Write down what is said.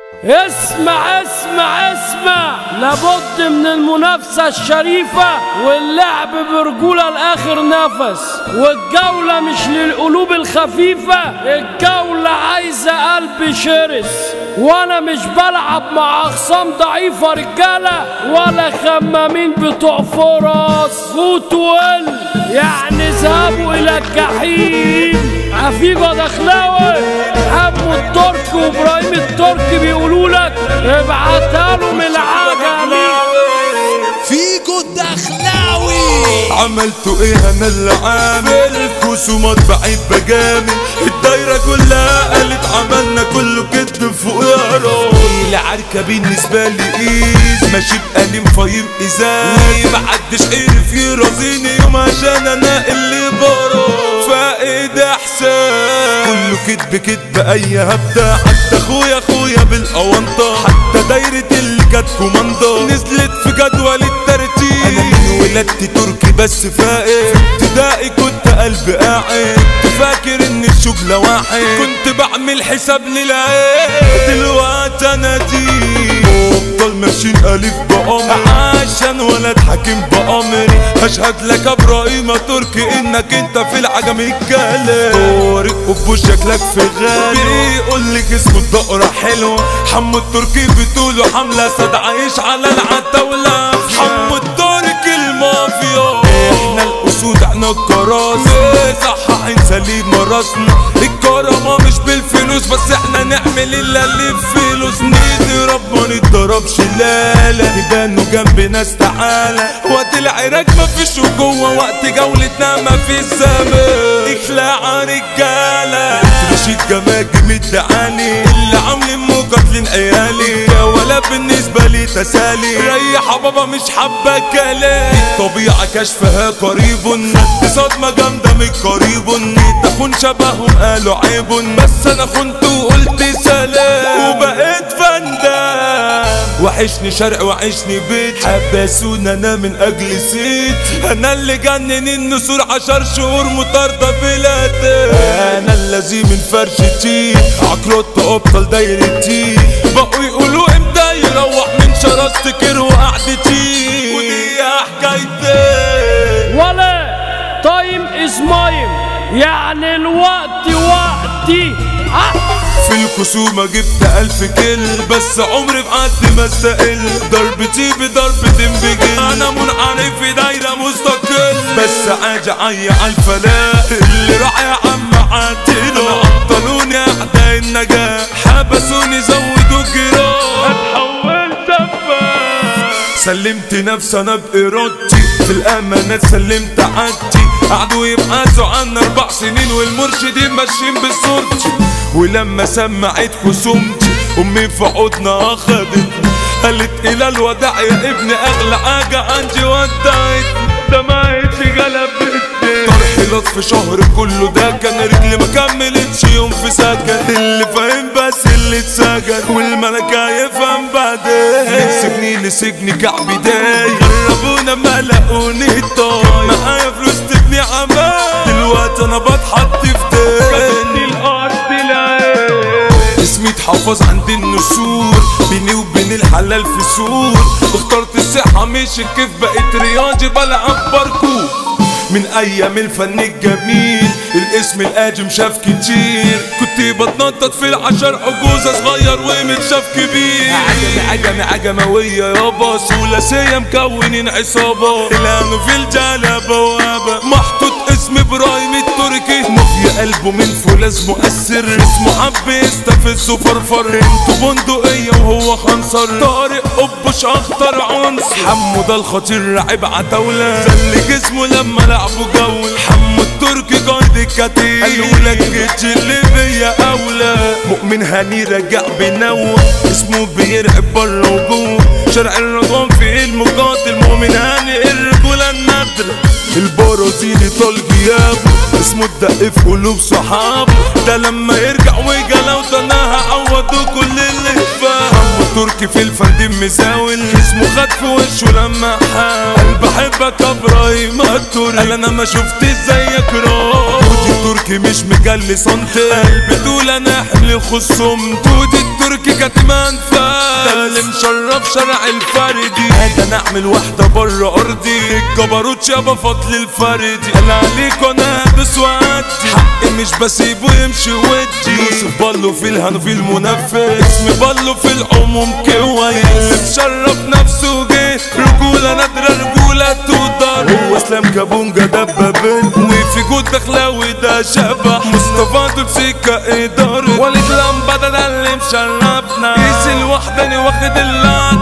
اسمع اسمع اسمع لابد من المنافسة الشريفة واللعب برجولة لآخر نفس والجولة مش للقلوب الخفيفة الجولة عايزة قلب شرس وانا مش بلعب مع اخصام ضعيفة رجالة ولا خمامين بتوع فرص فوت وقل يعني ذهبوا الى الجحيم عفيفة دخلاوي حمو الترك وابراهيم الترك بيقولوا لك ابعتها له من العجمي فيكو الدخلاوي عملتوا ايه انا اللي عامل الخصومات بعيد بجامل الدايرة كلها قالت عملنا كله كدب فوق يا راجل العركة بالنسبة لي ايز ماشي بقليم فايم ازاز محدش عرف يرازيني يوم عشان انا اللي برا فاقد احساس كله كدب كدب اي هبدة حتى اخويا اخويا بالقوانطة حتى دايرة اللي كانت كوماندا نزلت في جدول الترتيب انا من ولادتي تركي بس فاقد في ابتدائي كنت قلبي قاعد كنت فاكر ان الشغلة واحد كنت بعمل حساب للعين دلوقتي انا دي افضل ماشيين الف بامر عشان ولد حكيم بامري هشهد لك يا ابراهيم تركي انك انت في العجم الكلام طارق ابو شكلك في غالي بيقول لي جسمه الدقرة حلو حمو التركي بتقوله حملة سد عايش على العتاولة حمو التركي المافيا احنا الاسود احنا الكراسي صححين سليم راسنا الكرامة مش بالفلوس بس احنا نعمل الا اللي بفلوس نضرب ما نضربش لا لا تبانوا جنب ناس تعالى وقت العراك مفيش جوه وقت جولتنا مفيش زمان اخلع رجالة رشيد جماجم الدعاني اللي عاملين مقاتلين عيالي ولا بالنسبة لي تسالي ريح بابا مش حابة كلام الطبيعة كشفها قريب دي صدمة جامدة من قريب تكون شبههم قالوا عيب بس انا خنت وقلت سلام وبقيت فندام وحشني شرق وحشني بيت حبسونا انا من اجل سيت انا اللي جنن النسور عشر شهور مطاردة بلادي انا الذي من فرشتي عقلت ابطل دايرتي بقوا يقولوا امتى يروح من شراستك وقعدتي ودي حكايتي ولا تايم از مايم يعني الوقت وقتي آه. في الخصومة جبت ألف كل بس عمري بعد ما استقل ضربتي بضربة بجل أنا منعرف في دايرة مستقل بس عاجي عي عالفلاح اللي راح يا عم عاتله عطلوني أعداء النجاح حبسوني زودوا الجراح اتحولت سفاح سلمت نفسي انا بارادتي في الامانات سلمت عادتي قعدوا يبحثوا عنا اربع سنين والمرشدين ماشيين بصورتي ولما سمعت خصومتي امي في حضنها اخدتني قالت الى الوداع يا ابني اغلى حاجه عندي ودعتني دمعت في قلبتني طرح لطف شهر كله ده كان رجلي ما كملتش يوم في سكن اللي فاهم بس اللي اتسجن والملكة يفهم بعدين من سجني لسجن كعبي داي جربونا ما لقوني طاي معايا فلوس تبني عمال دلوقتي انا بتحط في تاني الارض العين اسمي اتحفظ عند النسور بيني وبين الحلال في سور اخترت الصحة مش الكيف بقيت رياضي بلعب باركور من ايام الفن الجميل الاسم القادم شاف كتير كنت بتنطط في العشر عجوزة صغير ومتشاف كبير عجمي عجمي عجموية يابا ثلاثية مكونين عصابة الانو في الجالة بوابة محطوط اسم ابراهيم التركي مافيا قلبه من فولاذ مؤثر اسمه حب يستفز وفرفر انتوا بندقية وهو خنصر طارق قبش اخطر عنصر حمو ده الخطير لعب عتاولة زل جسمه لما لعبوا جول حمو التركي قايد الكتيب قالوا لك جيتش اللي بيا اولى مؤمن هاني رجع بنوع اسمه بيرعب بره وجوه شارع الرضوان في المقاتل مؤمن هاني الرجولة النادرة البرازيلي طال غيابه اسمه الدق في قلوب صحابه ده لما يرجع وجلاو ده انا هعوضه كل اللي فاهم تركي في الفندم مزاول اسمه خد في وشه لما حاول بحبك يا ابراهيم التركي قال انا ما شفت زيك راجل ودي تركي مش مجلي سنتي قلبي دول انا حمل خصوم دود التركي كاتمان فاس ده اللي مشرف شرع الفردي انا نعمل واحدة بره ارضي الجبروت يابا فضل الفردي انا عليك وانا هدوس وادي حقي مش بسيبه يمشي ودي يوسف بالو في الهن في المنفذ اسمي بالو في العموم كويس مشرف نفسه جه رجولة نادرة رجولة تقدر هو اسلام كابونجا دبابين وفي جود دخلاوي ده شبح مصطفى دول سكة إدارة وليد لمبة ده اللي مشرفنا قيس الوحداني واخد اللعنة